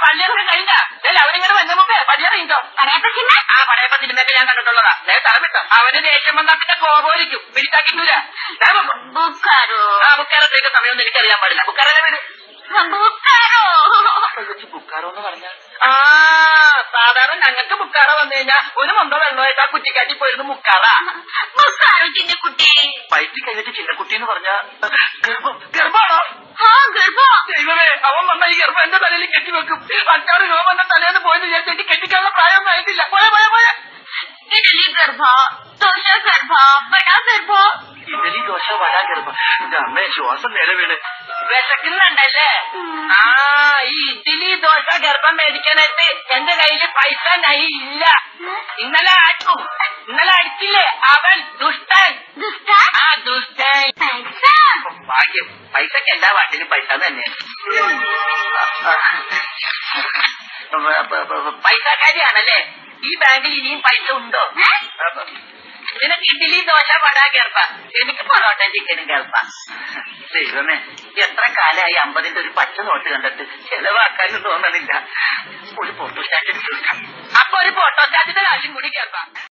പള്ളിയൊക്കെ കഴിഞ്ഞ അവരിങ്ങനെ വന്ന മുമ്പേ പടിയറിയിട്ടോ പറയപ്പറ്റില്ല ആ പഴയ പത്തിനൊക്കെ ഞാൻ കണ്ടിട്ടുള്ളതാ ദേ തളമിട്ടോ അവന് ദേഷ്യം വന്നാൽ പിന്നെ കോപോലിക്കും പിടിച്ചാക്കിട്ടൂല ബുക്കാരോ ആ ബുക്കാറത്തേക്ക് സമയമൊന്നും എനിക്കറിയാൻ പാടില്ല ബുക്കാറല്ലേ വീട് ബുക്കാരോ ബുക്കാറോ എന്ന് പറഞ്ഞ ആ സാധാരണ ഞങ്ങൾക്ക് ബുക്കാറ വന്നു കഴിഞ്ഞാൽ ഒരു മൊന്ത വെള്ളമായിട്ട് ആ കുറ്റിക്കാട്ടി പോയിരുന്നു മുക്കാറ ബുക്കാരോ ചിന്നക്കുട്ടി വയറ്റിൽ കഴിഞ്ഞിട്ട് ചിന്നക്കുട്ടി എന്ന് പറഞ്ഞ ഗർഭം ഗർഭാണോ ആ ഗർഭോ ദൈവമേ അവൻ വന്ന ഈ ഗർഭം എന്റെ തലയിൽ കെട്ടിവെക്കും അഞ്ചാറ് രൂപ എന്റെ തലേന്ന് പോയെന്ന് വിചാരിച്ചിട്ട് കെട്ടിക്കാനുള്ള പ്രായമൊന്നും ആയിട്ടില്ല പോയ പോയ പോയ ഇഡലി ഗർഭ ദോശ ഗർഭ വട ഗർഭ ഇഡലി ദോശ വട ഗർഭം എന്റെ അമ്മേ ശ്വാസം നേരെ വീണ് വിശക്കുന്നുണ്ടല്ലേ ആ ഈ ഇഡ്ഡലി ദോശ ഗർഭം മേടിക്കാനായിട്ട് എന്റെ കയ്യിൽ പൈസ നൈ ഇല്ല ഇന്നലെ അടിക്കും ഇന്നലെ അടിച്ചില്ലേ അവൻ ദുഷ്ടൻ ദുഷ്ട ആ ദുഷ്ടൻ പൈസ ഭാഗ്യം പൈസക്ക് എല്ലാ വാട്ടിനും പൈസ തന്നെ പൈസക്കാരിയാണല്ലേ ഈ ബാങ്കിൽ ഇനിയും പൈസ ഉണ്ടോ ഏ? നിനക്ക് ഇഡ്ഡലി ദോശ വട ഗർഭ എനിക്ക് പൊറോട്ട ചിക്കനും ഗർഭ ദൈവമേ എത്ര കാലമായി അമ്പതിന്റെ ഒരു പച്ച നോട്ട് കണ്ടിട്ട് ചെലവാക്കാനും തോന്നണില്ല ഒരു ഫോട്ടോ സ്റ്റാറ്റ് എടുത്ത് വെക്കാം അപ്പൊ ഒരു ഫോട്ടോ സ്റ്റാറ്റിന്റെ കാര്യം കൂടി ഗർഭ